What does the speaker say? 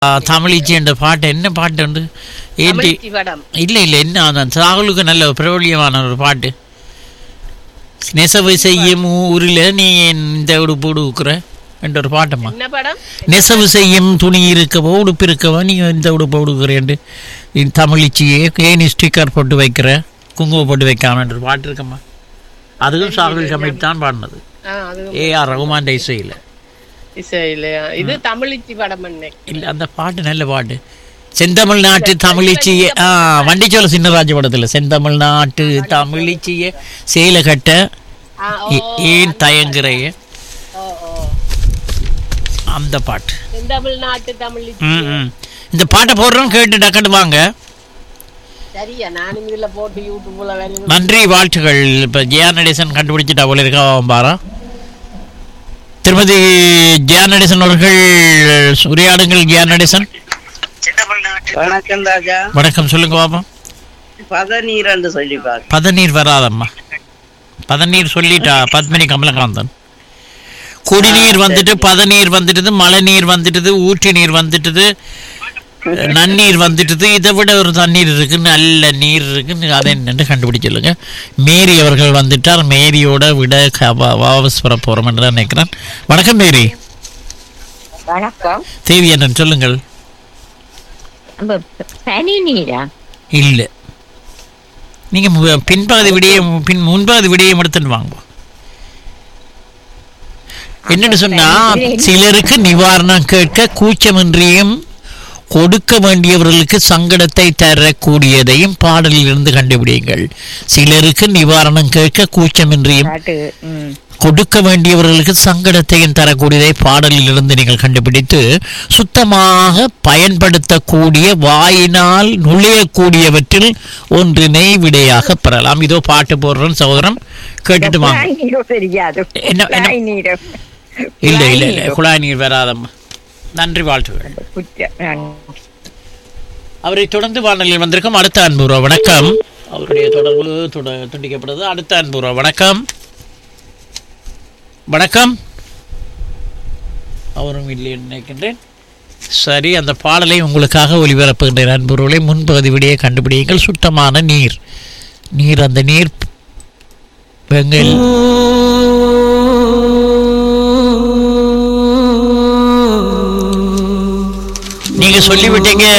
தமிழிச்சி என்ற பாட்டு என்ன பாட்டு உண்டு ஏன்டி தமிழ்ச்சி படம் இல்லை இல்லை என்ன அதான் ராகுலுக்கு நல்ல பிரபலியமான ஒரு பாட்டு நெசவு செய்யும் ஊரில் நீ ஏன் இந்த உடுப்பு உடுக்குற என்ற ஒரு பாட்டம்மா என்ன படம் நெசவு செய்யும் துணி இருக்கவோ உடுப்பு இருக்கவோ நீ இந்த உடுப்பு உடுக்குறேன்ட்டு நீ தமிழிச்சியே ஏன் ஸ்டிக்கர் போட்டு வைக்கிற குங்குமம் போட்டு வைக்காமன்ற ஒரு பாட்டு இருக்கம்மா அதுவும் சாகுல் கமிட் தான் பாடினது ஆ, அது ஏஆர் ரகுமான் இசையில் இசையிலையா இது தமிழிச்சி படம் என்ன இல்லை அந்த பாட்டு நல்ல பாட்டு செந்தமிழ்நாட்டு தமிழிச்சிய ஆ வண்டிச்சோல சின்னராஜ படத்துல செந்தமிழ்நாட்டு தமிழிச்சிய சேலை கட்ட ஆ, ஓ, ஏ- ஏன் தயங்குறைய ஓ, ஓ. அந்த பாட்டு செந்தமிழ்நாட்டு தமிழிச்சி ம், ம். இந்த பாட்டை போடுறோம் கேட்டு டக்குன்னு வாங்க சரியா நானும் இதுல போட்டு யூடியூப்ல வேணும் நன்றி வாழ்த்துகள் இப்போ ஜெயா நடேசன் கண்டுபிடிச்சிட்டா போல இருக்கா பாரா திருமதி ஜெயா நடேசன் அவர்கள் உரையாடுங்கள் ஜெயா நடேசன் வணக்கம் ராஜா வணக்கம் சொல்லுங்க பாப்பா பதநீரன்னு சொல்லி பாரு பதநீர் வராதம்மா பதநீர் சொல்லிட்டா பத்மினி கமலகாந்தன் குடிநீர் வந்துட்டு பதநீர் வந்துட்டுது மழை நீர் வந்துட்டுது ஊற்று நீர் வந்துட்டுது நன்னீர் வந்துட்டுது இதை விட ஒரு தண்ணீர் இருக்கு நல்ல நீர் இருக்கு அதை என்னன்னு கண்டுபிடிச்சிருங்க மேரி அவர்கள் வந்துட்டார் மேரியோட விட க- வா- வாபஸ் பெற போறோம் என்று தான் நினைக்கிறேன் வணக்கம் மேரி வணக்கம் தேவி என்னன்னு சொல்லுங்கள் நம்ம பனி நீரா இல்லை நீங்க மு- பின்பகுதி விடிய பின் முன்பகுதி விடியம் எடுத்துட்டு வாங்க என்னன்னு சொன்னா சிலருக்கு நிவாரணம் கேட்க கூச்சமின்றியும் கொடுக்க வேண்டியவர்களுக்கு சங்கடத்தை தரக்கூடியதையும் பாடலில் இருந்து கண்டுபிடியுங்கள் சிலருக்கு நிவாரணம் கேட்க கூச்சமின்றியும் பாட்டு ம். கொடுக்க வேண்டியவர்களுக்கு சங்கடத்தையும் தரக்கூடியதை பாடலில் இருந்து நீங்கள் கண்டுபிடித்து சுத்தமாக பயன்படுத்தக்கூடிய வாயினால் நுழையக்கூடியவற்றில் ஒன்றினை விடையாக பெறலாம் இதோ பாட்டு போடுறோம் சகோதரம் கேட்டுட்டு வாங்க குழாய் நீரோ தெரியாது என்ன- என்ன? குழாய் நீரோ இல்ல குழாய் இல்ல இல்ல நீரோ. குழாய் நீர் வராதம்மா நன்றி வாழ்த்துகள் குற்ற- நான் அவரை தொடர்ந்து வானொலியில் வந்திருக்கும் அடுத்த அன்புரோ வணக்கம் அவருடைய தொடர்பு துட- துண்டிக்கப்படுது அடுத்த அன்புரோ வணக்கம் வணக்கம் அவரும் இல்லை என்று நினைக்கின்றேன் சரி அந்த பாடலை உங்களுக்காக ஒளிபரப்புகின்றேன் அன்புறவுகளை முன்பகுதி விடையே கண்டுபிடியுங்கள் சுத்தமான நீர் நீர் அந்த நீர் வெங்கல் நீங்க சொல்லிவிட்டீங்க